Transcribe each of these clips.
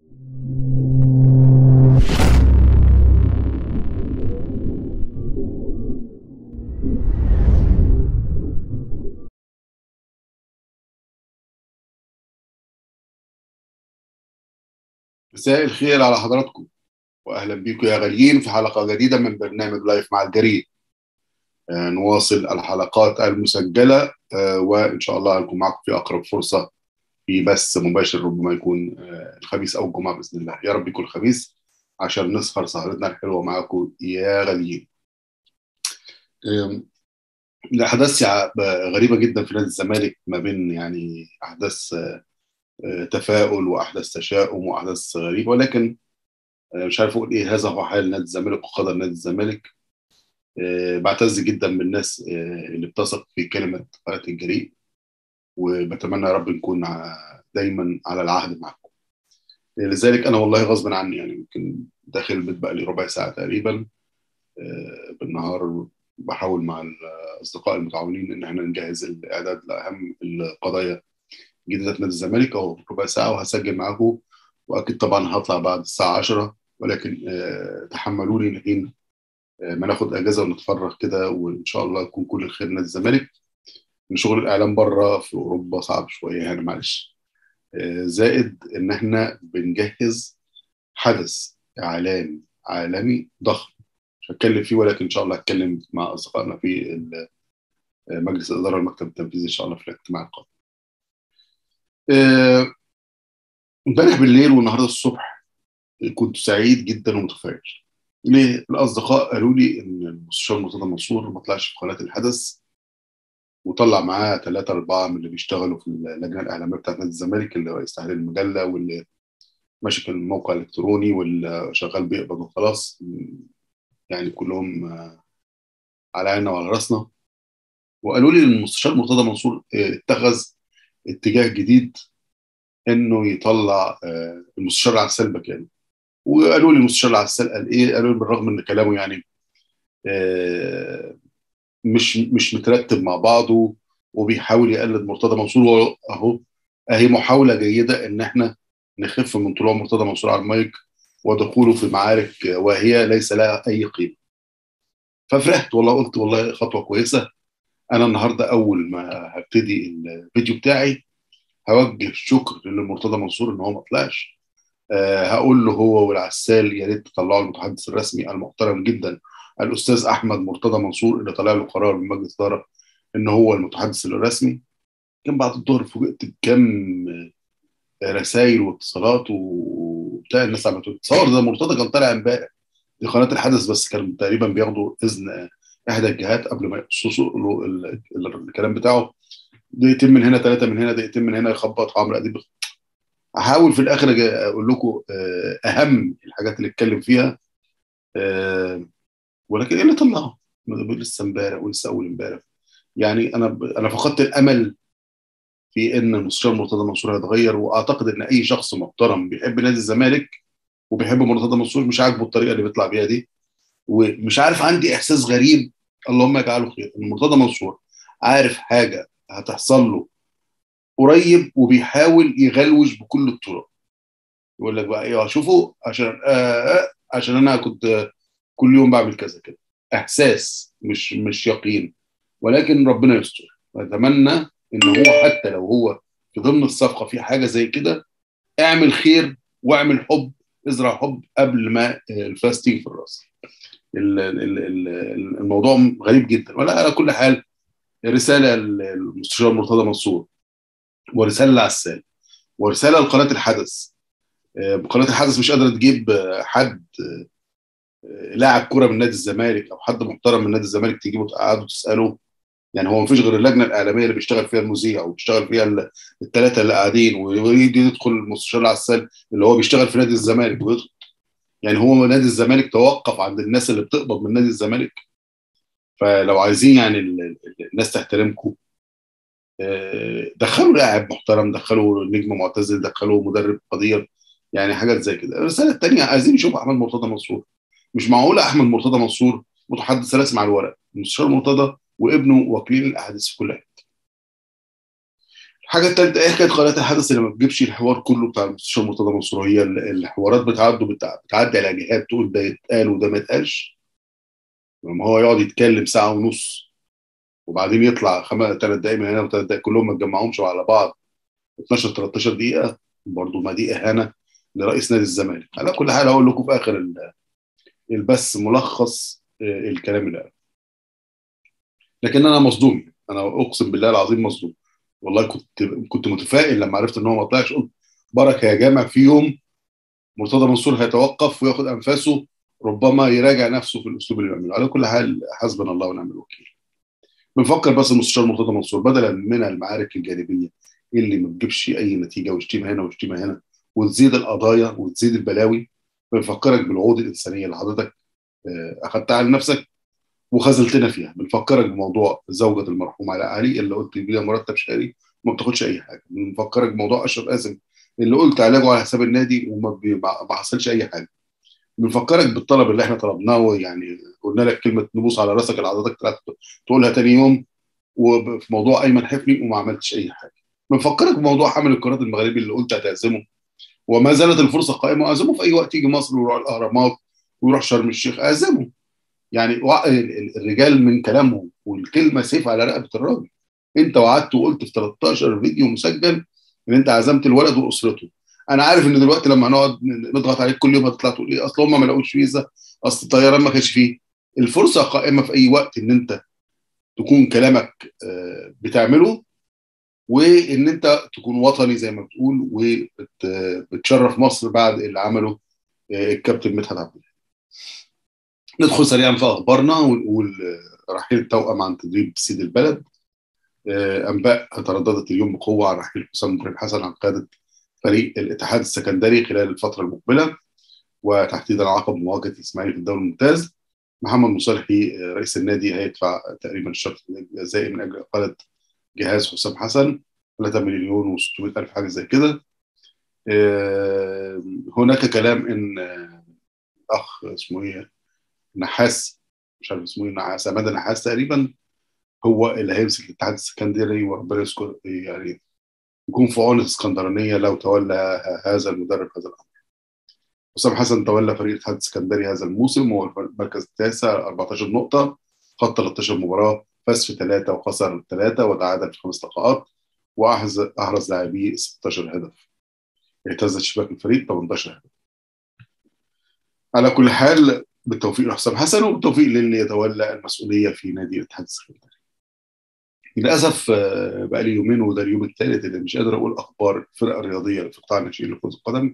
مساء الخير على حضراتكم واهلا بيكم يا غاليين في حلقه جديده من برنامج لايف مع الجريد آه، نواصل الحلقات المسجله آه، وان شاء الله هنكون معكم في اقرب فرصه في بث مباشر ربما يكون آه، الخميس او الجمعه باذن الله يا رب يكون الخميس عشان نسهر سهرتنا الحلوه معاكم يا غاليين آم، الاحداث يع- غريبه جدا في نادي الزمالك ما بين يعني احداث آه، آه، تفاؤل واحداث تشاؤم واحداث غريبه ولكن آه، مش عارف اقول ايه هذا هو حال نادي الزمالك وقدر نادي الزمالك آه، بعتز جدا بالناس آه، اللي بتثق في كلمه قناه الجريء وبتمنى يا رب نكون ع- دايما على العهد معكم آه، لذلك انا والله غصبا عني يعني يمكن داخل البيت بقى لي ربع ساعه تقريبا آه، بالنهار بحاول مع الاصدقاء المتعاونين ان احنا نجهز الاعداد لاهم القضايا جديده نادي الزمالك اهو ربع ساعه وهسجل معاكم واكيد طبعا هطلع بعد الساعه 10 ولكن آه، تحملوني لحين آه، ما ناخد اجازه ونتفرغ كده وان شاء الله يكون كل الخير نادي الزمالك من شغل الاعلام بره في اوروبا صعب شويه يعني معلش آه، زائد ان احنا بنجهز حدث اعلامي عالمي ضخم مش هتكلم فيه ولكن ان شاء الله هتكلم مع اصدقائنا في ال- آه، مجلس الاداره والمكتب التنفيذي ان شاء الله في الاجتماع القادم. آه، امبارح بالليل والنهارده الصبح كنت سعيد جدا ومتفائل. ليه؟ الاصدقاء قالوا لي ان المستشار مرتضى منصور ما طلعش في قناه الحدث وطلع معاه ثلاثة أربعة من اللي بيشتغلوا في اللجنة الإعلامية بتاعت نادي الزمالك اللي رئيس تحرير المجلة واللي ماسك الموقع الإلكتروني واللي شغال بيقبض وخلاص يعني كلهم آه، على عيننا وعلى راسنا وقالوا لي إن المستشار مرتضى منصور آه، اتخذ اتجاه جديد إنه يطلع آه، المستشار العسال مكانه وقالوا لي المستشار العسال قال إيه؟ قالوا لي بالرغم إن كلامه يعني آه، مش مش مترتب مع بعضه وبيحاول يقلد مرتضى منصور اهو اهي محاوله جيده ان احنا نخف من طلوع مرتضى منصور على المايك ودخوله في معارك وهي ليس لها اي قيمه ففرحت والله قلت والله خطوه كويسه انا النهارده اول ما هبتدي الفيديو بتاعي هوجه شكر لمرتضى منصور ان هو ما طلعش آه هقول له هو والعسال يا ريت تطلعوا المتحدث الرسمي المحترم جدا الاستاذ احمد مرتضى منصور اللي طلع له قرار من مجلس اداره ان هو المتحدث الرسمي كان بعد الظهر فوجئت بكم رسائل واتصالات وبتاع الناس عم تصور ده مرتضى كان طالع امبارح دي قناه الحدث بس كان تقريبا بياخدوا اذن احدى الجهات قبل ما يقصصوا له ال- ال- الكلام بتاعه دقيقتين من هنا ثلاثه من هنا دقيقتين من هنا يخبط عمرو اديب احاول في الاخر أجي اقول لكم آه، اهم الحاجات اللي اتكلم فيها آه، ولكن ايه اللي طلعه؟ لسه امبارح ولسه اول امبارح يعني انا انا فقدت الامل في ان المستشار مرتضى منصور هيتغير واعتقد ان اي شخص محترم بيحب نادي الزمالك وبيحب مرتضى منصور مش عاجبه الطريقه اللي بيطلع بيها دي ومش عارف عندي احساس غريب اللهم يجعله خير ان مرتضى منصور عارف حاجه هتحصل له قريب وبيحاول يغلوش بكل الطرق يقول لك بقى ايه شوفوا عشان آه آه عشان انا كنت آه، كل يوم بعمل كذا كده احساس مش مش يقين ولكن ربنا يستر اتمنى ان هو حتى لو هو في ضمن الصفقه في حاجه زي كده اعمل خير واعمل حب ازرع حب قبل ما الفاس تيجي في الراس ال- ال- ال- الموضوع غريب جدا ولا على كل حال رساله للمستشار مرتضى منصور ورساله لعسال ورساله لقناه الحدث آه، قناه الحدث مش قادره تجيب آه، حد آه، لاعب كره من نادي الزمالك او حد محترم من نادي الزمالك تجيبه تقعده تساله يعني هو مفيش غير اللجنه الاعلاميه اللي بيشتغل فيها المذيع وبيشتغل فيها الثلاثه اللي قاعدين ويريد يدخل المستشار العسال اللي هو بيشتغل في نادي الزمالك ويدخل يعني هو نادي الزمالك توقف عند الناس اللي بتقبض من نادي الزمالك فلو عايزين يعني ال- ال- الناس تحترمكم آه، دخلوا لاعب محترم دخلوا نجم معتزل دخلوا مدرب قدير يعني حاجات زي كده الرساله الثانيه عايزين يشوفوا احمد مرتضى منصور مش معقوله احمد مرتضى منصور متحدث رسمي على الورق المستشار مرتضى وابنه واكلين الاحاديث في كل حته الحاجة الثالثة ايه حكاية قناة الحدث اللي ما بتجيبش الحوار كله بتاع المستشار مرتضى منصور هي الحوارات بتعدوا بتعدي على جهات تقول ده يتقال وده ما يتقالش لما هو يقعد يتكلم ساعة ونص وبعدين يطلع خمس ثلاث دقايق من هنا وثلاث دقايق كلهم ما تجمعهمش على بعض 12 13 دقيقة برضه ما دي إهانة لرئيس نادي الزمالك على كل حال هقول لكم في آخر البث ملخص الكلام اللي قاله لكن أنا مصدوم أنا أقسم بالله العظيم مصدوم والله كنت كنت متفائل لما عرفت ان هو ما طلعش قلت بركه يا جامع في يوم مرتضى منصور هيتوقف وياخد انفاسه ربما يراجع نفسه في الاسلوب اللي بيعمله على كل حال حسبنا الله ونعم الوكيل بنفكر بس المستشار مرتضى منصور بدلا من المعارك الجانبيه اللي ما بتجيبش اي نتيجه وشتيمه هنا وشتيمه هنا وتزيد القضايا وتزيد البلاوي بنفكرك بالعقود الانسانيه اللي حضرتك اخذتها على نفسك وخذلتنا فيها بنفكرك بموضوع زوجة المرحوم علاء علي اللي قلت بيها مرتب شهري وما بتاخدش اي حاجه بنفكرك بموضوع اشرف قاسم اللي قلت علاجه على حساب النادي وما بي... ما حصلش اي حاجه بنفكرك بالطلب اللي احنا طلبناه يعني قلنا لك كلمه نبوس على راسك اللي حضرتك طلعت تقولها تاني يوم وفي موضوع ايمن حفني وما عملتش اي حاجه بنفكرك بموضوع حمل القناه المغربي اللي قلت هتعزمه وما زالت الفرصه قائمه اعزمه في اي وقت يجي مصر ويروح الاهرامات ويروح شرم الشيخ اعزمه يعني الرجال من كلامهم والكلمه سيف على رقبه الراجل انت وعدت وقلت في 13 فيديو مسجل ان انت عزمت الولد واسرته انا عارف ان دلوقتي لما هنقعد نضغط عليك كل يوم هتطلع تقول ايه اصل هم ما لقوش فيزا اصل الطيران ما كانش فيه الفرصه قائمه في اي وقت ان انت تكون كلامك بتعمله وان انت تكون وطني زي ما بتقول وبتشرف مصر بعد اللي عمله الكابتن مدحت عبد الله ندخل سريعا في اخبارنا ونقول رحيل التوأم عن تدريب سيد البلد انباء ترددت اليوم بقوه عن رحيل حسام ابراهيم حسن عن قياده فريق الاتحاد السكندري خلال الفتره المقبله وتحديدا عقب مواجهه الاسماعيلي في الدوري الممتاز محمد مصالحي رئيس النادي هيدفع تقريبا الشرط الجزائي من اجل اقاله جهاز حسام حسن 3 مليون و600 الف حاجه زي كده هناك كلام ان الاخ اسمه ايه نحاس مش عارف اسمه ايه نحاس عماد نحاس تقريبا هو اللي هيمسك الاتحاد السكندري وربنا يذكر يعني يكون في عون الاسكندرانيه لو تولى هذا المدرب هذا الامر. حسام حسن تولى فريق الاتحاد السكندري هذا الموسم وهو المركز التاسع 14 نقطه خد 13 مباراه فاز في ثلاثه وخسر ثلاثه وتعادل في خمس لقاءات واحرز احرز لاعبيه 16 هدف. اهتزت شباك الفريق 18 هدف. على كل حال بالتوفيق لحسام حسن وبالتوفيق للي يتولى المسؤوليه في نادي الاتحاد السكندري. للاسف بقى لي يومين وده اليوم الثالث اللي مش قادر اقول اخبار الفرق الرياضيه في قطاع الناشئين لكره القدم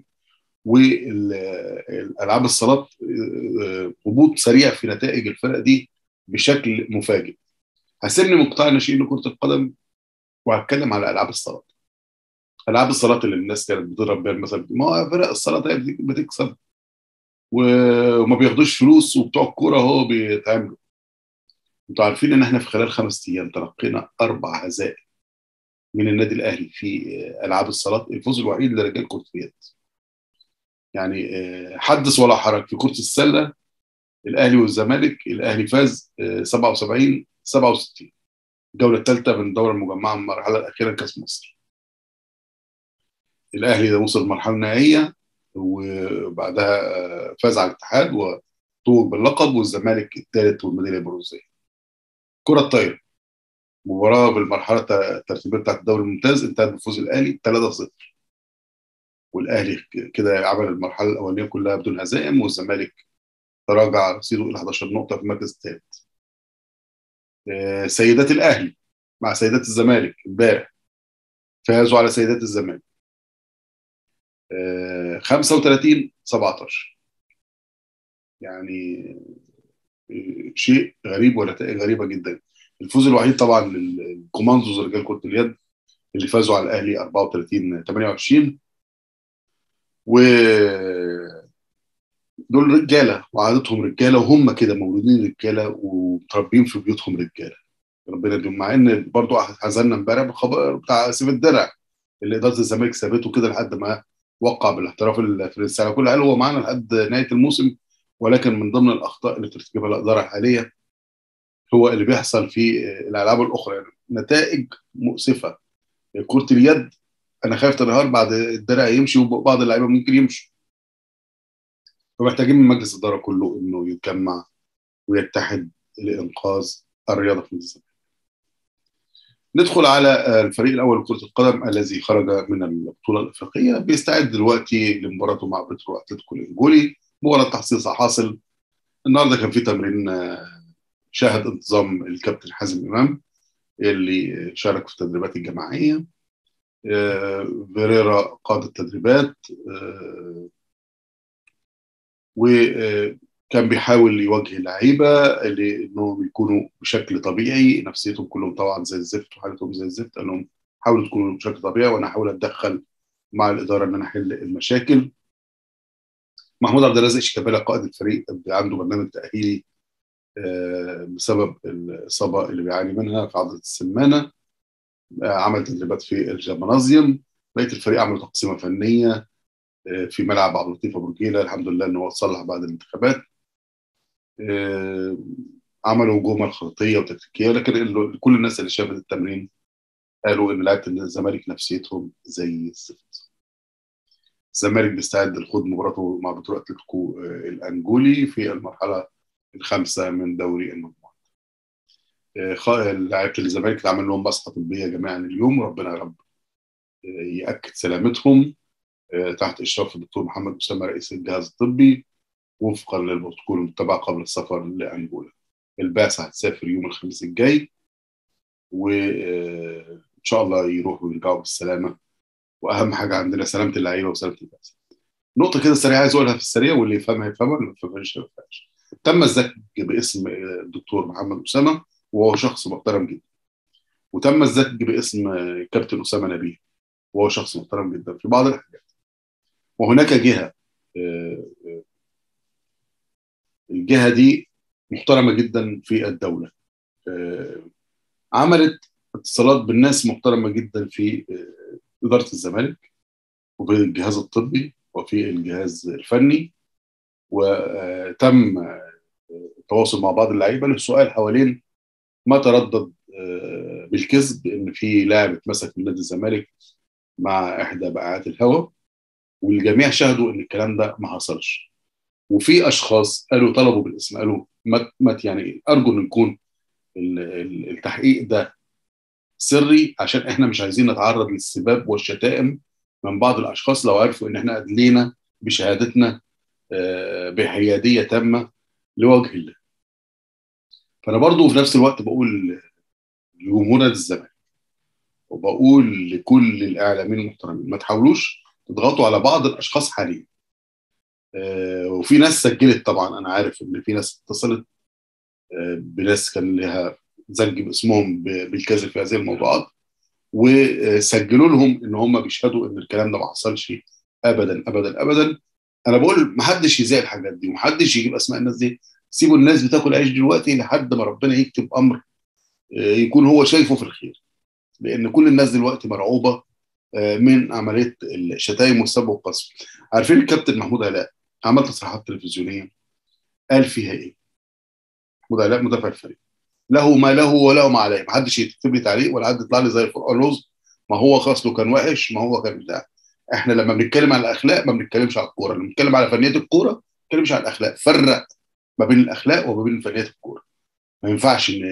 والالعاب الصالات هبوط سريع في نتائج الفرق دي بشكل مفاجئ. هسيبني من قطاع الناشئين لكره القدم وهتكلم على العاب الصالات. العاب الصالات اللي الناس كانت بتضرب بيها المثل ما هو فرق الصالات هي بتكسب وما بياخدوش فلوس وبتوع الكوره هو بيتعاملوا انتوا عارفين ان احنا في خلال خمس ايام تلقينا اربع هزائم من النادي الاهلي في العاب الصالات الفوز الوحيد لرجال كره اليد يعني حدث ولا حرج في كره السله الاهلي والزمالك الاهلي فاز 77 67 الجوله الثالثه من الدوره المجمعه من المرحله الاخيره كاس مصر الاهلي ده وصل المرحله النهائيه وبعدها فاز على الاتحاد وطوق باللقب والزمالك الثالث والميداليه البرونزيه. كرة الطايرة مباراة بالمرحلة الترتيبية بتاعت الدوري الممتاز انتهت بفوز الأهلي 3-0 والأهلي كده عمل المرحلة الأولانية كلها بدون هزائم والزمالك تراجع رصيده إلى 11 نقطة في المركز الثالث. سيدات الأهلي مع سيدات الزمالك امبارح فازوا على سيدات الزمالك 35 17 يعني شيء غريب ونتائج غريبه جدا الفوز الوحيد طبعا للكوماندوز رجال كره اليد اللي فازوا على الاهلي 34 28 و دول رجاله وعادتهم رجاله وهم كده مولودين رجاله ومتربيين في بيوتهم رجاله ربنا يديهم مع ان برضه حزننا امبارح بالخبر بتاع سيف الدرع اللي اداره الزمالك سابته كده لحد ما وقع بالاحتراف الفرنسي على كل حال هو معانا لحد نهايه الموسم ولكن من ضمن الاخطاء اللي ترتكبها الاداره الحاليه هو اللي بيحصل في الالعاب الاخرى يعني نتائج مؤسفه كره اليد انا خايف تنهار بعد الدرع يمشي وبعض اللعيبه ممكن يمشوا فمحتاجين من مجلس الاداره كله انه يتجمع ويتحد لانقاذ الرياضه في الزمالك. ندخل على الفريق الاول لكره القدم الذي خرج من البطوله الافريقيه بيستعد دلوقتي لمباراته مع بترو اتلتيكو الانجولي مباراه تحصيل حاصل النهارده كان في تمرين شاهد انتظام الكابتن حازم امام اللي شارك في التدريبات الجماعيه فيريرا قاد التدريبات وكان بيحاول يوجه اللعيبه لانهم يكونوا بشكل طبيعي نفسيتهم كلهم طبعا زي الزفت وحالتهم زي الزفت قال لهم حاولوا تكونوا بشكل طبيعي وانا هحاول اتدخل مع الاداره ان انا احل المشاكل محمود عبد الرازق شيكابالا قائد الفريق عنده برنامج تاهيلي بسبب الاصابه اللي بيعاني منها في عضله السمانه عمل تدريبات في الجمنازيوم بقيه الفريق عملوا تقسيمه فنيه في ملعب عبد اللطيف ابو رجيله الحمد لله ان هو اتصلح بعد الانتخابات عملوا جمل خطيه وتكتيكيه لكن كل الناس اللي شافت التمرين قالوا ان لعيبه الزمالك نفسيتهم زي الزفت الزمالك بيستعد لخوض مباراته مع بطوله اتلتيكو الانجولي في المرحله الخامسه من دوري المجموعات لعيبه الزمالك اتعمل لهم بصحه طبيه جميعا اليوم ربنا يا رب ياكد سلامتهم تحت اشراف الدكتور محمد اسامه رئيس الجهاز الطبي وفقا للبروتوكول المتبع قبل السفر لانجولا البعثه هتسافر يوم الخميس الجاي وان شاء الله يروحوا ويرجعوا بالسلامه واهم حاجه عندنا سلامه اللعيبه وسلامه البعثه نقطه كده سريعه عايز اقولها في السريع واللي يفهمها يفهمها واللي ما يفهمهاش ما يفهمهاش تم الزج باسم الدكتور محمد اسامه وهو شخص محترم جدا وتم الزج باسم كابتن اسامه نبيه وهو شخص محترم جدا في بعض الحاجات وهناك جهه الجهه دي محترمه جدا في الدوله عملت اتصالات بالناس محترمه جدا في اداره الزمالك وفي الجهاز الطبي وفي الجهاز الفني وتم التواصل مع بعض اللعيبه للسؤال حوالين ما تردد بالكذب ان في لاعب اتمسك من نادي الزمالك مع احدى بقعات الهواء والجميع شهدوا ان الكلام ده ما حصلش وفي اشخاص قالوا طلبوا بالاسم قالوا مت يعني ارجو ان يكون التحقيق ده سري عشان احنا مش عايزين نتعرض للسباب والشتائم من بعض الاشخاص لو عرفوا ان احنا ادلينا بشهادتنا بحياديه تامه لوجه الله فانا برضو في نفس الوقت بقول لجمهور نادي الزمالك وبقول لكل الاعلاميين المحترمين ما تحاولوش تضغطوا على بعض الاشخاص حاليا آه وفي ناس سجلت طبعا انا عارف ان في ناس اتصلت آه بناس كان لها زج باسمهم بالكذب في هذه الموضوعات وسجلوا لهم ان هم بيشهدوا ان الكلام ده ما حصلش ابدا ابدا ابدا انا بقول ما حدش يذاع الحاجات دي ومحدش يجيب اسماء الناس دي سيبوا الناس بتاكل عيش دلوقتي لحد ما ربنا يكتب امر آه يكون هو شايفه في الخير لان كل الناس دلوقتي مرعوبه من عمليه الشتايم والسب والقصف عارفين الكابتن محمود علاء عمل تصريحات تلفزيونيه قال فيها ايه محمود علاء مدافع الفريق له ما له وله ما عليه ما حدش يكتب لي تعليق ولا حد يطلع لي زي القران رز ما هو خاص له كان وحش ما هو كان بتاع احنا لما بنتكلم على الاخلاق ما بنتكلمش على الكوره لما بنتكلم على فنيات الكوره ما بنتكلمش على الاخلاق فرق ما بين الاخلاق وما بين فنيات الكوره ما ينفعش ان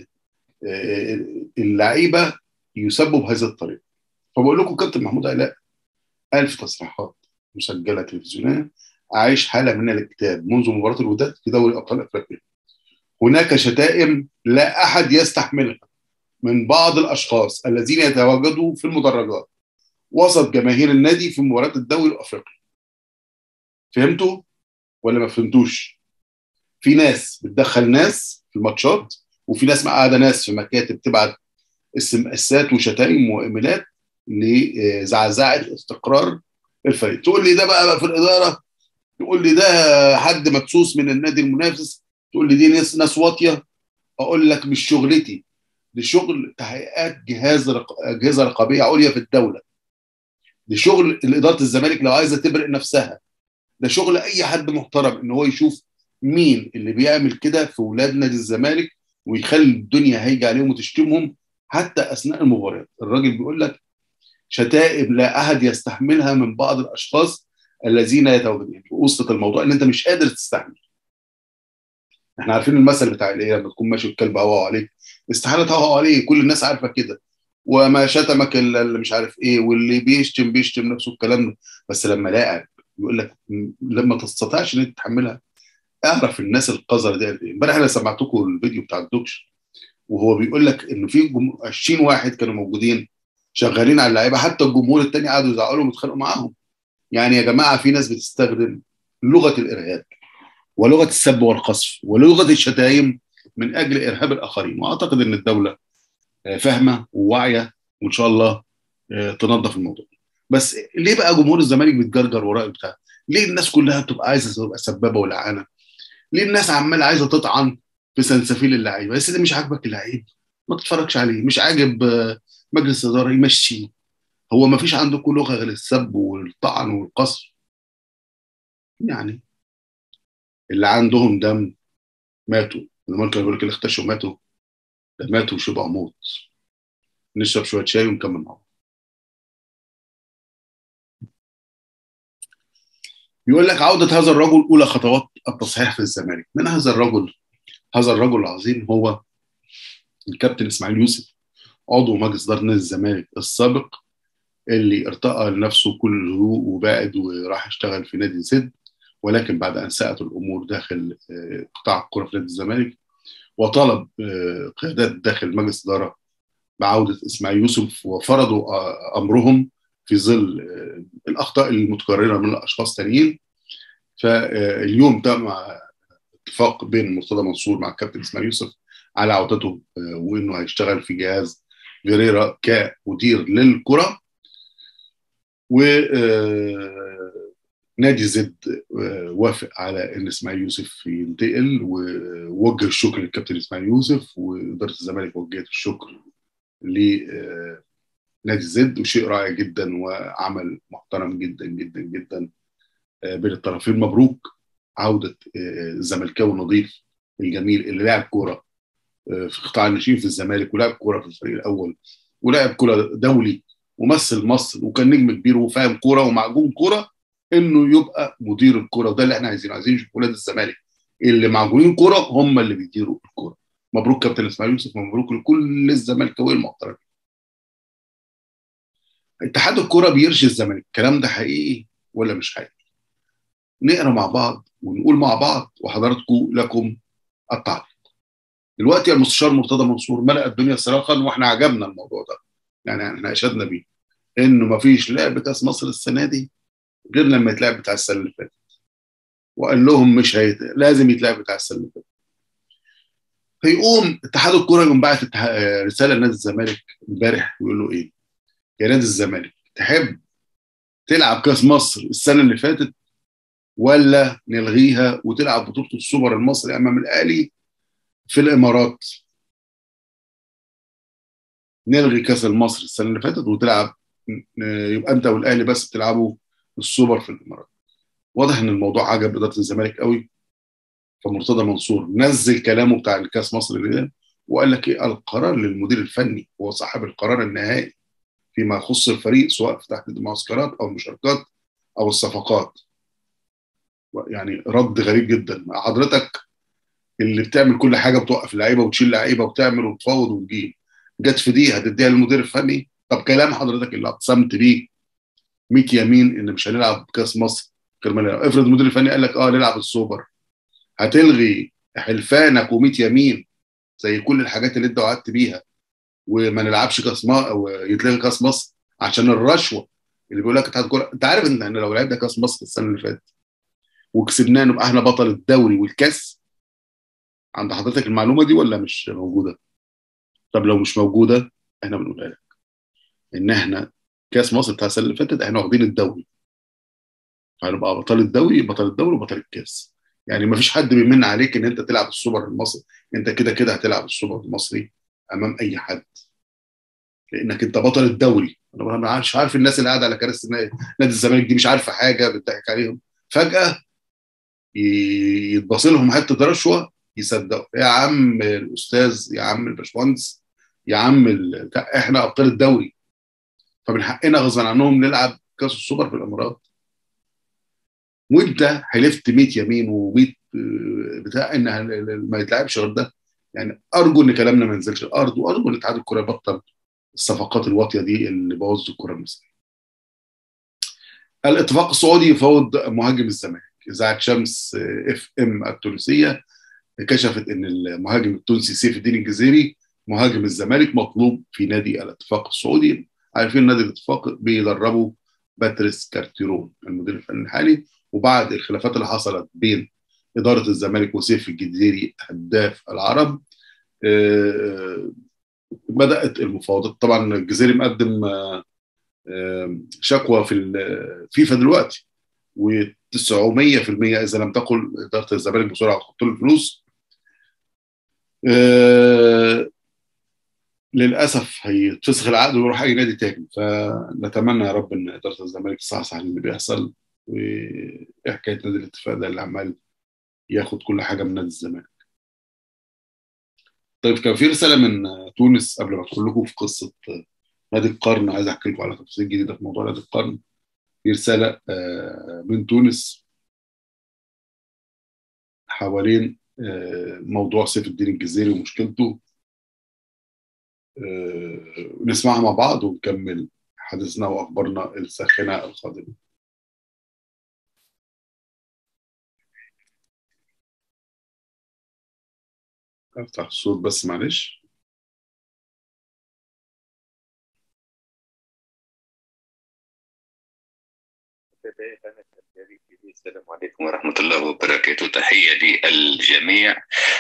اللعيبه يسبوا بهذه الطريقه فبقول لكم كابتن محمود علاء قال في تصريحات مسجله تلفزيونيه اعيش حاله من الاكتئاب منذ مباراه الوداد في دوري ابطال افريقيا هناك شتائم لا احد يستحملها من بعض الاشخاص الذين يتواجدوا في المدرجات وسط جماهير النادي في مباراه الدوري الافريقي فهمتوا ولا ما فهمتوش في ناس بتدخل ناس في الماتشات وفي ناس قاعده ناس في مكاتب تبعت اس اسات وشتائم وايميلات لزعزعه استقرار الفريق تقول لي ده بقى في الاداره تقول لي ده حد مدسوس من النادي المنافس تقول لي دي ناس ناس واطيه اقول لك مش شغلتي دي شغل تحقيقات جهاز رق... اجهزه رقابيه عليا في الدوله دي شغل اداره الزمالك لو عايزه تبرئ نفسها ده شغل اي حد محترم ان هو يشوف مين اللي بيعمل كده في ولاد نادي الزمالك ويخلي الدنيا هيجي عليهم وتشتمهم حتى اثناء المباريات الراجل بيقول لك شتائم لا احد يستحملها من بعض الاشخاص الذين يتواجدون يعني وسط الموضوع ان انت مش قادر تستحمل احنا عارفين المثل بتاع الايه لما تكون ماشي الكلب هوى عليك استحاله تهوى عليه كل الناس عارفه كده وما شتمك اللي مش عارف ايه واللي بيشتم بيشتم نفسه الكلام ده بس لما لاعب يقول لك لما تستطيعش ان انت تتحملها اعرف الناس القذره دي امبارح انا سمعتكم الفيديو بتاع الدوكش وهو بيقول لك ان في 20 واحد كانوا موجودين شغالين على اللعيبه حتى الجمهور الثاني قعدوا يزعقوا لهم ويتخانقوا معاهم يعني يا جماعه في ناس بتستخدم لغه الارهاب ولغه السب والقصف ولغه الشتايم من اجل ارهاب الاخرين واعتقد ان الدوله فاهمه وواعيه وان شاء الله تنظف الموضوع بس ليه بقى جمهور الزمالك بيتجرجر وراء بتاع ليه الناس كلها بتبقى عايزه تبقى سبابه ولعانه ليه الناس عماله عايزه تطعن في سلسفيل اللعيبه بس ده مش عاجبك اللعيب ما تتفرجش عليه مش عاجب مجلس الاداره يمشيه هو ما فيش عندكم لغه غير السب والطعن والقصر يعني اللي عندهم دم ماتوا زمان كانوا بيقول لك اللي اختشوا ماتوا ده ماتوا وشبعوا موت نشرب شويه شاي ونكمل مع بعض يقول لك عودة هذا الرجل أولى خطوات التصحيح في الزمالك من هذا الرجل هذا الرجل العظيم هو الكابتن إسماعيل يوسف عضو مجلس إدارة نادي الزمالك السابق اللي ارتقى لنفسه كل هدوء وبعد وراح اشتغل في نادي زد ولكن بعد ان ساءت الامور داخل قطاع الكره في نادي الزمالك وطلب قيادات داخل مجلس الاداره بعوده اسماعيل يوسف وفرضوا امرهم في ظل الاخطاء المتكرره من الاشخاص تانيين فاليوم تم اتفاق بين مرتضى منصور مع الكابتن اسماعيل يوسف على عودته وانه هيشتغل في جهاز فيريرا كمدير للكره و نادي زد وافق على ان اسماعيل يوسف ينتقل ووجه الشكر للكابتن اسماعيل يوسف واداره الزمالك وجهت الشكر لنادي زد وشيء رائع جدا وعمل محترم جدا جدا جدا بين الطرفين مبروك عوده الزملكاوي النظيف الجميل اللي لعب كوره في قطاع الناشئين في الزمالك ولعب كوره في الفريق الاول ولعب كوره دولي ومثل مصر وكان نجم كبير وفاهم كوره ومعجون كوره انه يبقى مدير الكوره وده اللي احنا عايزينه عايزين نشوف ولاد الزمالك اللي معجونين كوره هم اللي بيديروا الكوره مبروك كابتن اسماعيل يوسف ومبروك لكل الزملكاويه المحترمين اتحاد الكوره بيرشي الزمالك الكلام ده حقيقي ولا مش حقيقي نقرا مع بعض ونقول مع بعض وحضراتكم لكم التعليق دلوقتي المستشار مرتضى منصور ملأ الدنيا صراخا واحنا عجبنا الموضوع ده يعني احنا اشدنا بيه انه ما فيش لعب كاس مصر السنه دي غير لما يتلعب بتاع السنه اللي فاتت وقال لهم مش هيت... لازم يتلعب بتاع السنه اللي فاتت فيقوم اتحاد الكوره يقوم باعت رساله لنادي الزمالك امبارح ويقول له ايه يا نادي الزمالك تحب تلعب كاس مصر السنه اللي فاتت ولا نلغيها وتلعب بطوله السوبر المصري امام الاهلي في الامارات نلغي كاس المصري السنه اللي فاتت وتلعب يبقى انت والاهلي بس تلعبوا السوبر في الامارات واضح ان الموضوع عجب اداره الزمالك قوي فمرتضى منصور نزل كلامه بتاع الكاس مصر ده وقال لك ايه القرار للمدير الفني هو صاحب القرار النهائي فيما يخص الفريق سواء في تحديد المعسكرات او المشاركات او الصفقات يعني رد غريب جدا حضرتك اللي بتعمل كل حاجه بتوقف لعيبه وتشيل لعيبه وتعمل وتفاوض وتجيب جت في دي هتديها للمدير الفني طب كلام حضرتك اللي اقسمت بيه 100 يمين ان مش هنلعب كاس مصر غير ما نلعب افرض المدير الفني قال لك اه نلعب السوبر هتلغي حلفانك و100 يمين زي كل الحاجات اللي انت وعدت بيها وما نلعبش كاس مصر او يتلغي كاس مصر عشان الرشوه اللي بيقول لك اتحاد الكوره انت عارف ان لو لعبنا كاس مصر السنه اللي فاتت وكسبناه نبقى احنا بطل الدوري والكاس عند حضرتك المعلومه دي ولا مش موجوده؟ طب لو مش موجوده احنا بنقولها لك ان احنا كاس مصر بتاع السنه اللي فاتت احنا واخدين الدوري فهنبقى بطل الدوري بطل الدوري وبطل الكاس يعني ما فيش حد بيمن عليك ان انت تلعب السوبر المصري انت كده كده هتلعب السوبر المصري امام اي حد لانك انت بطل الدوري انا مش عارف الناس اللي قاعده على كراسي نادي الزمالك دي مش عارفه حاجه بتضحك عليهم فجاه يتبص لهم حته رشوه يصدقوا يا عم الاستاذ يا عم الباشمهندس يا عم ال... احنا ابطال الدوري فمن حقنا غصبا عنهم نلعب كاس السوبر في الامارات وانت حلفت 100 يمين و100 بتاع ان ما يتلعبش غير ده يعني ارجو ان كلامنا ما ينزلش الارض وارجو ان اتحاد الكره يبطل الصفقات الواطيه دي اللي بوظت الكره المصريه. الاتفاق السعودي يفاوض مهاجم الزمالك اذاعه شمس اف ام التونسيه كشفت ان المهاجم التونسي سيف الدين الجزيري مهاجم الزمالك مطلوب في نادي الاتفاق السعودي عارفين نادي الاتفاق بيدربه باتريس كارتيرون المدير الفني الحالي وبعد الخلافات اللي حصلت بين اداره الزمالك وسيف الجزيري هداف العرب بدات المفاوضات طبعا الجزيري مقدم شكوى في الفيفا دلوقتي و900% اذا لم تقل اداره الزمالك بسرعه تحط له الفلوس للاسف هيتفسخ العقد ويروح اي نادي تاني فنتمنى يا رب ان اداره الزمالك تصحصح اللي بيحصل وايه حكايه نادي الاتفاق ده اللي عمال ياخد كل حاجه من نادي الزمالك. طيب كان في رساله من تونس قبل ما ادخل لكم في قصه نادي القرن عايز احكي لكم على تفاصيل جديده في موضوع نادي القرن. في رساله من تونس حوالين موضوع سيف الدين الجزيري ومشكلته نسمعها مع بعض ونكمل حديثنا واخبارنا الساخنه القادمه. افتح الصوت بس معلش السلام عليكم ورحمة الله وبركاته تحية للجميع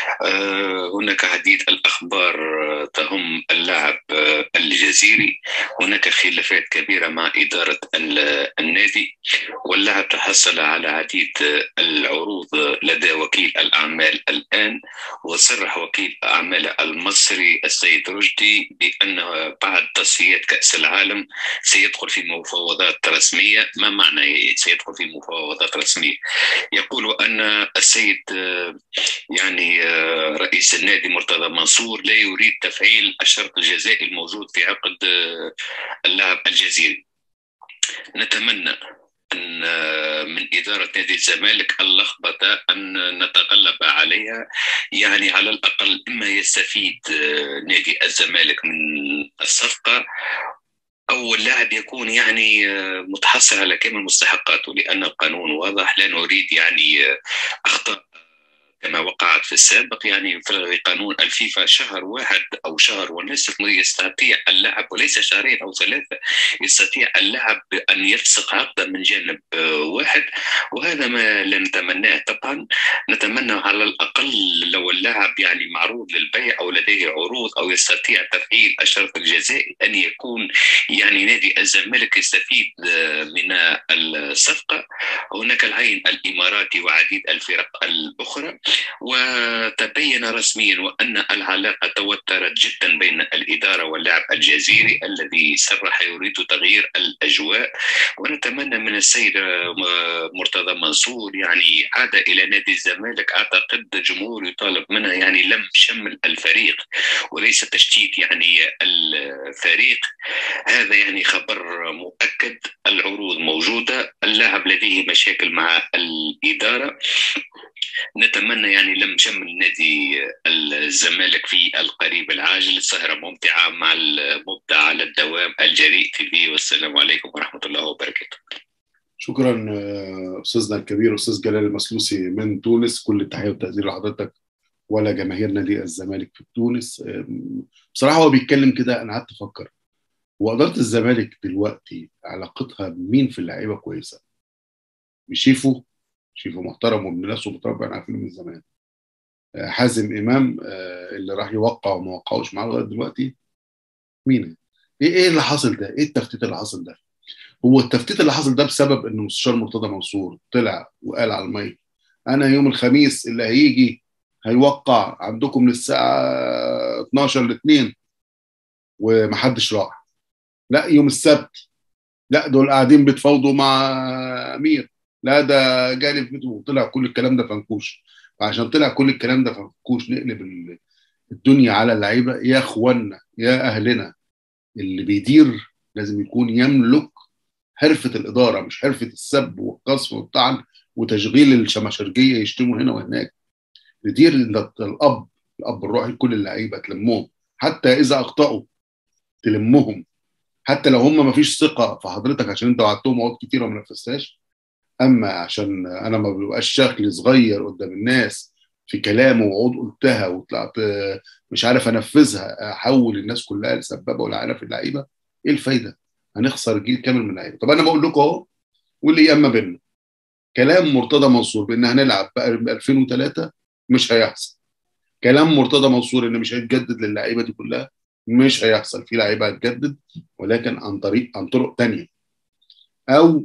هناك عديد الأخبار تهم اللاعب الجزيري هناك خلافات كبيرة مع إدارة النادي واللاعب تحصل على عديد العروض لدى وكيل الأعمال الآن وصرح وكيل الأعمال المصري السيد رشدي بأنه بعد تصفيات كأس العالم سيدخل في مفاوضات رسمية ما معنى سيدخل في مفاوضات رسمية يقول أن السيد يعني رئيس النادي مرتضى منصور لا يريد تفعيل الشرط الجزائي الموجود في عقد اللاعب الجزيري نتمنى أن من إدارة نادي الزمالك اللخبطة أن نتغلب عليها يعني على الأقل إما يستفيد نادي الزمالك من الصفقة أو اللاعب يكون يعني متحصل على كامل مستحقاته لأن القانون واضح لا نريد يعني أخطاء كما وقعت في السابق يعني في قانون الفيفا شهر واحد او شهر ونصف يستطيع اللاعب وليس شهرين او ثلاثه يستطيع اللاعب ان يفسق عقده من جانب واحد وهذا ما لا نتمناه طبعا نتمنى على الاقل لو اللاعب يعني معروض للبيع او لديه عروض او يستطيع تفعيل الشرط الجزائي ان يكون يعني نادي الزمالك يستفيد من الصفقه هناك العين الاماراتي وعديد الفرق الاخرى وتبين رسميا وان العلاقه توترت جدا بين الاداره واللاعب الجزيري الذي صرح يريد تغيير الاجواء ونتمنى من السيد مرتضى منصور يعني عاد الى نادي الزمالك اعتقد الجمهور يطالب منها يعني لم شمل الفريق وليس تشتيت يعني الفريق هذا يعني خبر مؤكد العروض موجوده اللاعب لديه مشاكل مع الاداره نتمنى يعني لم شمل نادي الزمالك في القريب العاجل سهرة ممتعة مع المبدع على الدوام الجريء تي في والسلام عليكم ورحمة الله وبركاته شكرا استاذنا الكبير استاذ جلال المسلوسي من تونس كل التحيه والتقدير لحضرتك ولا جماهير نادي الزمالك في تونس بصراحه هو بيتكلم كده انا قعدت افكر واداره الزمالك دلوقتي علاقتها بمين في اللعيبه كويسه بشيفو شيفو محترم وابن ناس ومتربع انا عارفينه من زمان حازم امام اللي راح يوقع وما وقعوش معاه لغايه دلوقتي مين ايه ايه اللي حاصل ده ايه التفتيت اللي حاصل ده هو التفتيت اللي حصل ده بسبب ان المستشار مرتضى منصور طلع وقال على المايك انا يوم الخميس اللي هيجي هيوقع عندكم من الساعه 12 ل 2 ومحدش راح لا يوم السبت لا دول قاعدين بيتفاوضوا مع امير لا ده جالي في بيته وطلع كل الكلام ده فنكوش فعشان طلع كل الكلام ده فنكوش نقلب الدنيا على اللعيبه يا اخوانا يا اهلنا اللي بيدير لازم يكون يملك حرفه الاداره مش حرفه السب والقصف والطعن وتشغيل الشماشرجيه يشتموا هنا وهناك تدير الاب الاب الروحي لكل اللعيبه تلمهم حتى اذا اخطاوا تلمهم حتى لو هم ما فيش ثقه في حضرتك عشان انت وعدتهم وعود كتير وما نفذتهاش اما عشان انا ما ببقاش شكلي صغير قدام الناس في كلام ووعود قلتها وطلعت مش عارف انفذها احول الناس كلها لسبابه ولا عارف اللعيبه ايه الفايده؟ هنخسر جيل كامل من اللعيبه طب انا بقول لكم اهو واللي ياما بينا كلام مرتضى منصور بان هنلعب ب 2003 مش هيحصل كلام مرتضى منصور ان مش هيتجدد للعيبه دي كلها مش هيحصل في لعيبه هتجدد ولكن عن طريق عن طرق تانية او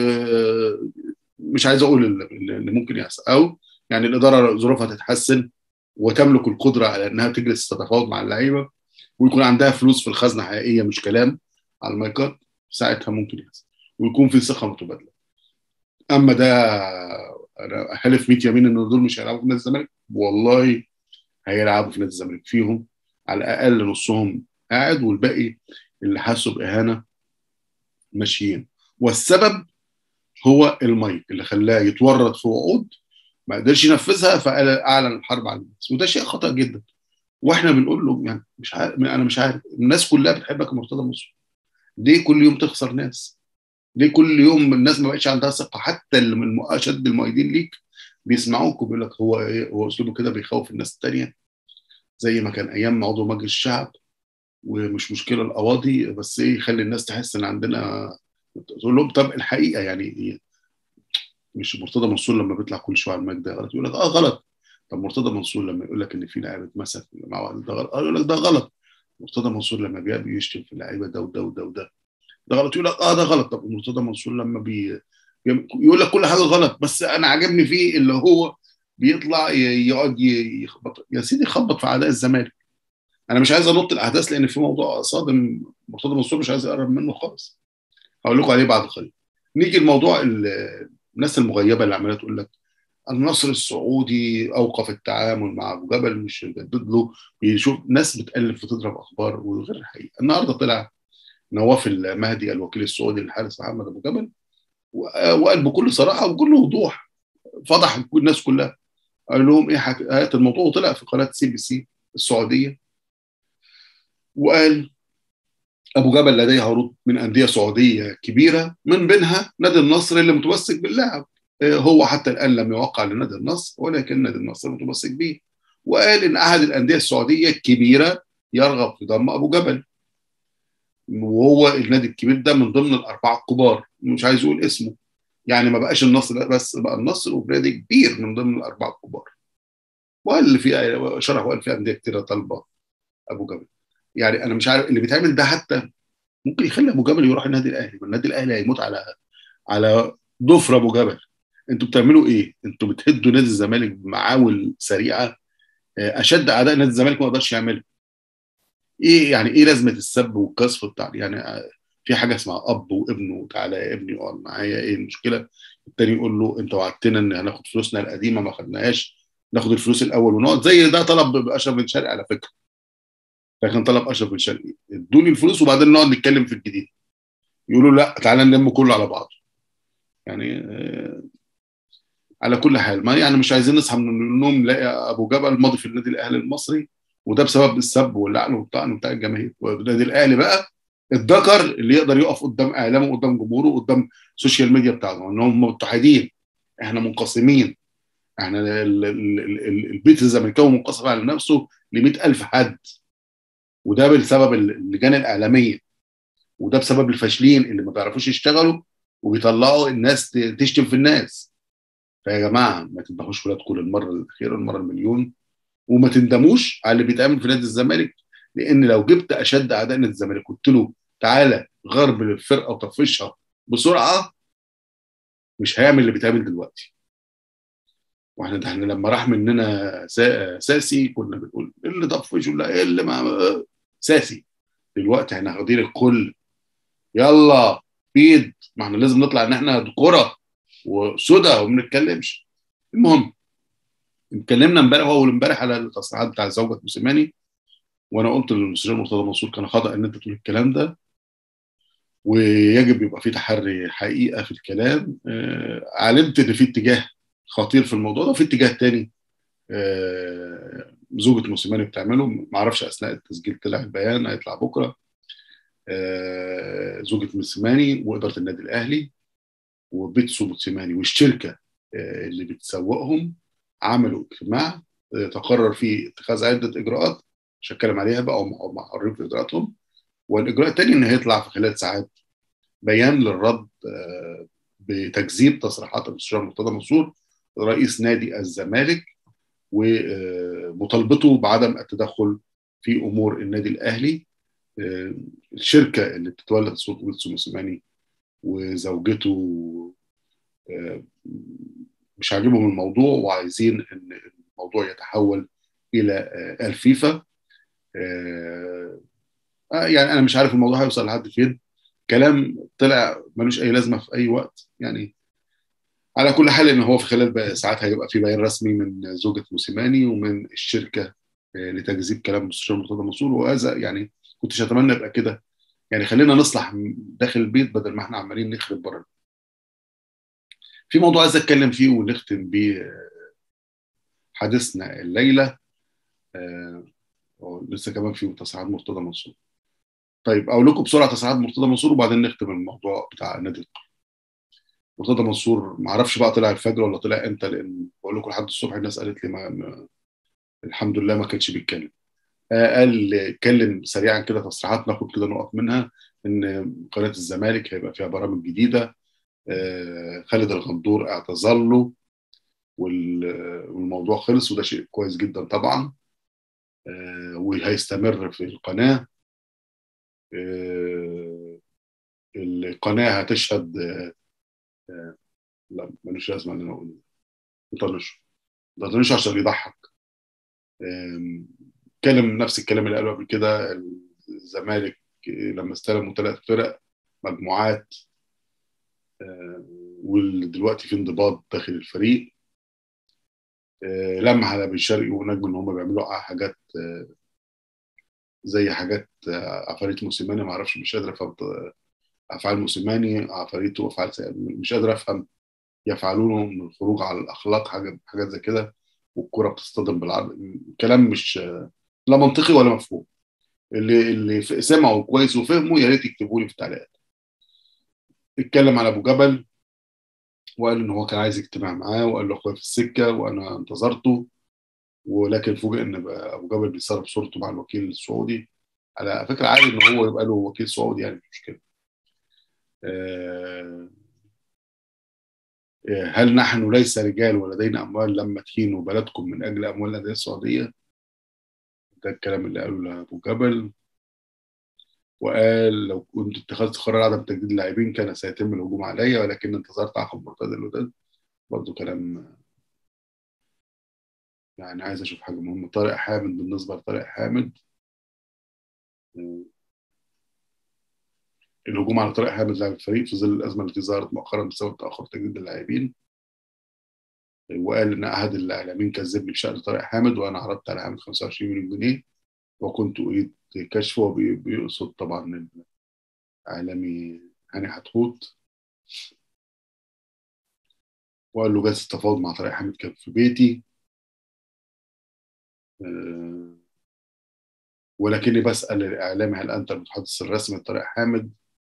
مش عايز اقول اللي ممكن يحصل او يعني الاداره ظروفها تتحسن وتملك القدره على انها تجلس تتفاوض مع اللعيبه ويكون عندها فلوس في الخزنه حقيقيه مش كلام على المايكات ساعتها ممكن يحصل ويكون في ثقه متبادله اما ده انا حلف 100 يمين ان دول مش هيلعبوا في نادي الزمالك والله هيلعبوا في نادي الزمالك فيهم على الاقل نصهم قاعد والباقي اللي حسوا باهانه ماشيين والسبب هو المايك اللي خلاه يتورط في وعود ما قدرش ينفذها فاعلن الحرب على الناس وده شيء خطا جدا واحنا بنقول له يعني مش عارف انا مش عارف الناس كلها بتحبك يا مرتضى منصور ليه كل يوم تخسر ناس؟ ليه كل يوم الناس ما بقتش عندها ثقه حتى اللي من اشد المؤيدين ليك بيسمعوك وبيقول لك هو ايه هو اسلوبه كده بيخوف الناس الثانيه زي ما كان ايام عضو مجلس الشعب ومش مشكله القواضي بس ايه يخلي الناس تحس ان عندنا تقول لهم طب الحقيقه يعني مش مرتضى منصور لما بيطلع كل شويه على المجد ده غلط يقول لك اه غلط طب مرتضى منصور لما يقول لك ان في لاعب اتمسك مع واحد ده غلط اه يقول لك ده غلط مرتضى منصور لما بيجي يشتم في اللعيبه ده وده وده وده ده غلط يقول لك اه ده غلط طب مرتضى منصور لما بي يقول لك كل حاجه غلط بس انا عاجبني فيه اللي هو بيطلع يقعد يخبط يا سيدي خبط في اعداء الزمالك انا مش عايز انط الاحداث لان في موضوع صادم مرتضى منصور مش عايز اقرب منه خالص هقول لكم عليه بعد قليل نيجي لموضوع الناس المغيبه اللي عماله تقول لك النصر السعودي اوقف التعامل مع ابو جبل مش هيجدد له بيشوف ناس بتالف وتضرب اخبار وغير الحقيقه النهارده طلع نواف المهدي الوكيل السعودي للحارس محمد ابو جبل وقال بكل صراحه وبكل وضوح فضح الناس كلها قال لهم ايه حكايه الموضوع وطلع في قناه سي بي سي السعوديه وقال ابو جبل لديه عروض من انديه سعوديه كبيره من بينها نادي النصر اللي متمسك باللاعب هو حتى الان لم يوقع لنادي النصر ولكن نادي النصر متمسك به وقال ان احد الانديه السعوديه الكبيره يرغب في ضم ابو جبل وهو النادي الكبير ده من ضمن الاربعه الكبار مش عايز اقول اسمه يعني ما بقاش النصر بس بقى النصر ونادي كبير من ضمن الاربعه الكبار وقال اللي في شرح وقال في انديه كتيره طالبه ابو جبل يعني انا مش عارف اللي بيتعمل ده حتى ممكن يخلي ابو جبل يروح النادي الاهلي والنادي الاهلي هيموت على على ضفر ابو جبل انتوا بتعملوا ايه؟ انتوا بتهدوا نادي الزمالك بمعاول سريعه اشد اعداء نادي الزمالك ما يقدرش يعملها. ايه يعني ايه لازمه السب والقذف بتاع يعني في حاجه اسمها اب وابنه وتعالى يا ابني اقعد معايا ايه المشكله؟ التاني يقول له انت وعدتنا ان هناخد فلوسنا القديمه ما خدناهاش ناخد الفلوس الاول ونقعد زي ده طلب اشرف بن شرقي على فكره. لكن طلب اشرف بن شرقي ادوني الفلوس وبعدين نقعد نتكلم في الجديد. يقولوا لا تعالى نلم كله على بعضه. يعني آه على كل حال ما يعني مش عايزين نصحى من النوم نلاقي ابو جبل ماضي في النادي الاهلي المصري وده بسبب السب واللعن والطعن بتاع الجماهير والنادي الاهلي بقى الذكر اللي يقدر يقف قدام اعلامه قدام جمهوره قدام السوشيال ميديا بتاعته ان هم متحدين احنا منقسمين احنا ال ال ال البيت الزملكاوي منقسم على نفسه ل ألف حد وده بسبب اللجان الاعلاميه وده بسبب الفاشلين اللي ما بيعرفوش يشتغلوا وبيطلعوا الناس تشتم في الناس فيا جماعه ما تذبحوش ولادكم للمره الاخيره المره المليون وما تندموش على اللي بيتعمل في نادي الزمالك لان لو جبت اشد اعداء نادي الزمالك قلت له تعالى غرب للفرقه وطفشها بسرعه مش هيعمل اللي بيتعمل دلوقتي واحنا ده احنا لما راح مننا ساسي كنا بنقول ايه اللي طفشه لا ايه اللي ما ساسي دلوقتي احنا واخدين الكل يلا بيد ما احنا لازم نطلع ان احنا كره وسودا وما بنتكلمش المهم اتكلمنا امبارح اول امبارح على التصريحات بتاع زوجة موسيماني وانا قلت للمستشار مرتضى منصور كان خطا ان انت تقول الكلام ده ويجب يبقى في تحري حقيقه في الكلام علمت ان في اتجاه خطير في الموضوع ده وفي اتجاه تاني زوجة موسيماني بتعمله ما اعرفش اثناء التسجيل طلع البيان هيطلع بكره زوجة موسيماني واداره النادي الاهلي وبيتسو موسيماني والشركه اللي بتسوقهم عملوا اجتماع تقرر فيه اتخاذ عده اجراءات مش هتكلم عليها بقى او معرف في اجراءاتهم والاجراء الثاني ان هيطلع في خلال ساعات بيان للرد بتكذيب تصريحات المستشار مرتضى منصور رئيس نادي الزمالك ومطالبته بعدم التدخل في امور النادي الاهلي الشركه اللي بتتولد صوت ويلسون موسيماني وزوجته مش عاجبهم الموضوع وعايزين ان الموضوع يتحول الى الفيفا يعني انا مش عارف الموضوع هيوصل لحد فين كلام طلع ملوش اي لازمه في اي وقت يعني على كل حال ان هو في خلال ساعات هيبقى في بيان رسمي من زوجة موسيماني ومن الشركه لتكذيب كلام المستشار مرتضى منصور وهذا يعني كنتش اتمنى يبقى كده يعني خلينا نصلح داخل البيت بدل ما احنا عمالين نخرب بره في موضوع عايز اتكلم فيه ونختم بيه حديثنا الليله آه لسه كمان في تصريحات مرتضى منصور طيب اقول لكم بسرعه تصريحات مرتضى منصور وبعدين نختم الموضوع بتاع النادي القرن مرتضى منصور ما اعرفش بقى طلع الفجر ولا طلع امتى لان بقول لكم لحد الصبح الناس قالت لي ما, ما الحمد لله ما كانش بيتكلم آه قال اتكلم سريعا كده تصريحات ناخد كده نقط منها ان قناه الزمالك هيبقى فيها برامج جديده آه خالد الغندور اعتذر له والموضوع خلص وده شيء كويس جدا طبعا آه وهيستمر في القناه القناه هتشهد لا ملوش لازمه ان انا اقول نطنشه نطنشه عشان يضحك اتكلم نفس الكلام اللي قاله قبل كده الزمالك لما استلموا ثلاث فرق مجموعات ودلوقتي في انضباط داخل الفريق لمح على بن شرقي ونجم ان هم بيعملوا حاجات زي حاجات عفاريت موسيماني ما اعرفش مش قادر افهم افعال موسيماني عفاريته وافعال مش قادر افهم يفعلونه من الخروج على الاخلاق حاجه حاجات زي كده والكره بتصطدم بالعرض كلام مش لا منطقي ولا مفهوم اللي اللي سمعوا كويس وفهموا يا ريت يكتبوا لي في التعليقات اتكلم على ابو جبل وقال ان هو كان عايز اجتماع معاه وقال له اخويا في السكه وانا انتظرته ولكن فوجئ ان ابو جبل بيسرب صورته مع الوكيل السعودي على فكره عادي ان هو يبقى له وكيل سعودي يعني مش مشكله هل نحن ليس رجال ولدينا اموال لما تهينوا بلدكم من اجل اموال الانديه السعوديه؟ ده الكلام اللي قاله لابو جبل وقال لو كنت اتخذت قرار عدم تجديد اللاعبين كان سيتم الهجوم علي ولكن انتظرت عقب مرتد الوداد برضه كلام يعني عايز اشوف حاجه مهمه طارق حامد بالنسبه لطارق حامد الهجوم على طارق حامد لاعب الفريق في ظل الازمه التي ظهرت مؤخرا بسبب تاخر تجديد اللاعبين وقال ان احد الاعلاميين كذبني بشان طارق حامد وانا عرضت على حامد 25 مليون جنيه وكنت اريد كشفه وبيقصد طبعا الاعلامي هاني حتحوت وقال له جلسه التفاوض مع طارق حامد كان في بيتي أه ولكني بسال الاعلامي هل انت المتحدث الرسمي لطارق حامد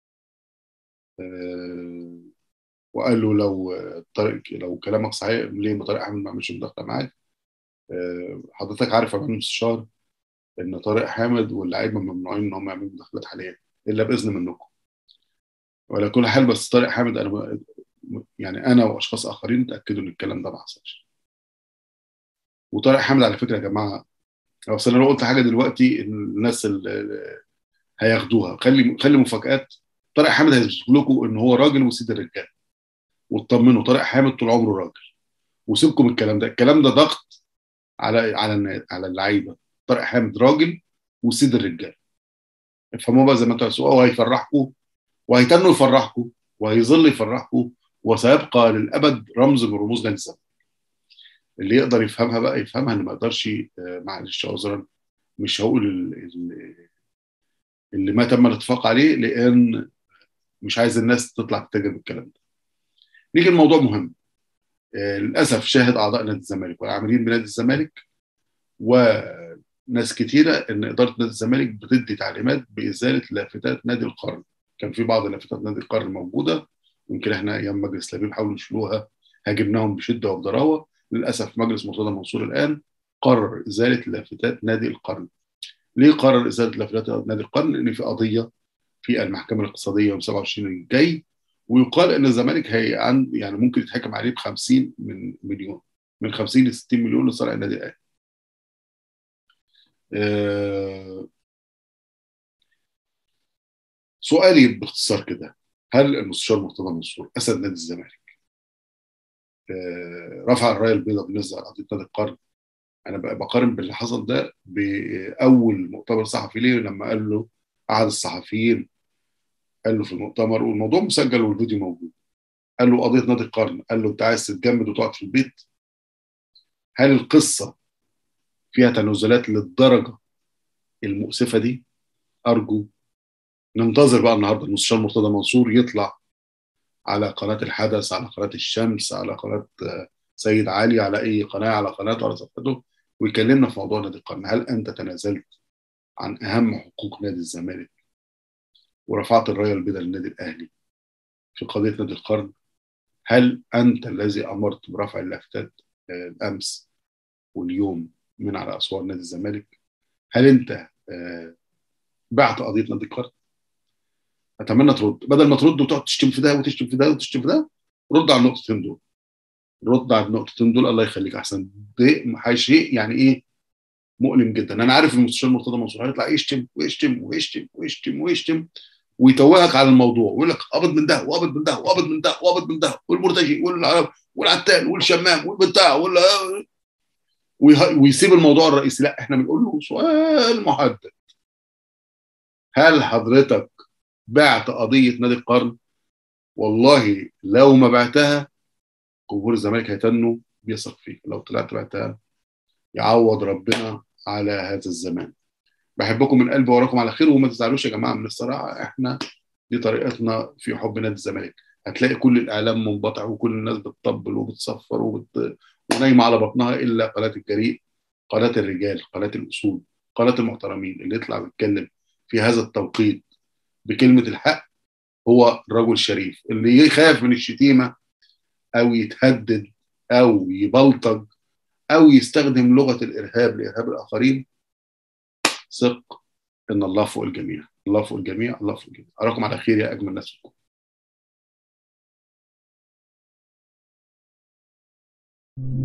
أه وقال له لو طارق لو كلامك صحيح ليه ما طارق حامد ما عملش مداخله معاك أه حضرتك عارف يا معلم مستشار ان طارق حامد واللعيبه ممنوعين ان هم يعملوا مداخلات حاليا الا باذن منكم وعلى كل حال بس طارق حامد انا يعني انا واشخاص اخرين تاكدوا ان الكلام ده ما حصلش وطارق حامد على فكره يا جماعه اصل انا لو قلت حاجه دلوقتي الناس اللي هياخدوها خلي خلي مفاجات طارق حامد هيثبت لكم ان هو راجل وسيد الرجال واطمنوا طارق حامد طول عمره راجل وسيبكم الكلام ده الكلام ده ضغط على على على اللعيبه طارق حامد راجل وسيد الرجال افهموا بقى زي ما انتوا هو هيفرحكم وهيتنوا يفرحكم وهيظل يفرحكم وسيبقى للابد رمز من رموز نادي الزمالك اللي يقدر يفهمها بقى يفهمها اللي ما يقدرش معلش عذرا مش هقول اللي ما تم الاتفاق عليه لان مش عايز الناس تطلع تتاجر بالكلام ده نيجي الموضوع مهم آه للاسف شاهد اعضاء نادي الزمالك والعاملين بنادي الزمالك وناس كتيره ان اداره نادي الزمالك بتدي تعليمات بازاله لافتات نادي القرن كان في بعض لافتات نادي القرن موجوده يمكن احنا ايام مجلس لبيب حاولوا يشيلوها هاجمناهم بشده وبضراوه للاسف مجلس مرتضى منصور الان قرر ازاله لافتات نادي القرن ليه قرر ازاله لافتات نادي القرن؟ لان في قضيه في المحكمه الاقتصاديه يوم 27 الجاي ويقال ان الزمالك هي عن يعني ممكن يتحكم عليه ب 50 من مليون من 50 ل 60 مليون لصالح النادي الاهلي. أه سؤالي باختصار كده هل المستشار مرتضى منصور اسد نادي الزمالك أه رفع الرايه البيضاء بالنسبه لقضيه نادي القرن انا بقارن باللي حصل ده باول مؤتمر صحفي ليه لما قال له احد الصحفيين قال له في المؤتمر والموضوع مسجل والفيديو موجود قال له قضيه نادي القرن قال له انت عايز تتجمد وتقعد في البيت هل القصه فيها تنازلات للدرجه المؤسفه دي ارجو ننتظر بقى النهارده المستشار مرتضى منصور يطلع على قناه الحدث على قناه الشمس على قناه سيد علي على اي قناه على قناته على صفحته ويكلمنا في موضوع نادي القرن هل انت تنازلت عن اهم حقوق نادي الزمالك ورفعت الرايه البيضاء للنادي الاهلي في قضيه نادي القرن هل انت الذي امرت برفع اللافتات الامس واليوم من على اسوار نادي الزمالك هل انت بعت قضيه نادي القرن اتمنى ترد بدل ما ترد وتقعد تشتم في ده وتشتم في ده وتشتم في ده رد على النقطتين دول رد على النقطتين دول الله يخليك احسن ده شيء يعني ايه مؤلم جدا انا عارف المستشار مرتضى منصور هيطلع يشتم ويشتم ويشتم ويشتم ويشتم ويتوهك على الموضوع ويقول لك قبض من ده وقبض من ده وقبض من ده وقبض من ده والمرتجي والعتال والشمام والبتاع ولا ويسيب الموضوع الرئيسي لا احنا بنقول له سؤال محدد هل حضرتك بعت قضيه نادي القرن والله لو ما بعتها جمهور الزمالك هيتنوا بيثق فيك لو طلعت بعتها يعوض ربنا على هذا الزمان بحبكم من قلبي وراكم على خير وما تزعلوش يا جماعه من الصراحه احنا دي طريقتنا في حب نادي الزمالك هتلاقي كل الاعلام منبطع وكل الناس بتطبل وبتصفر وبت... ونايمه على بطنها الا قناه الجريء قناه الرجال قناه الاصول قناه المحترمين اللي يطلع ويتكلم في هذا التوقيت بكلمه الحق هو رجل شريف اللي يخاف من الشتيمه او يتهدد او يبلطج او يستخدم لغه الارهاب لارهاب الاخرين ثق ان الله فوق الجميع الله فوق الجميع الله فوق الجميع اراكم على خير يا اجمل ناس فيكم thank you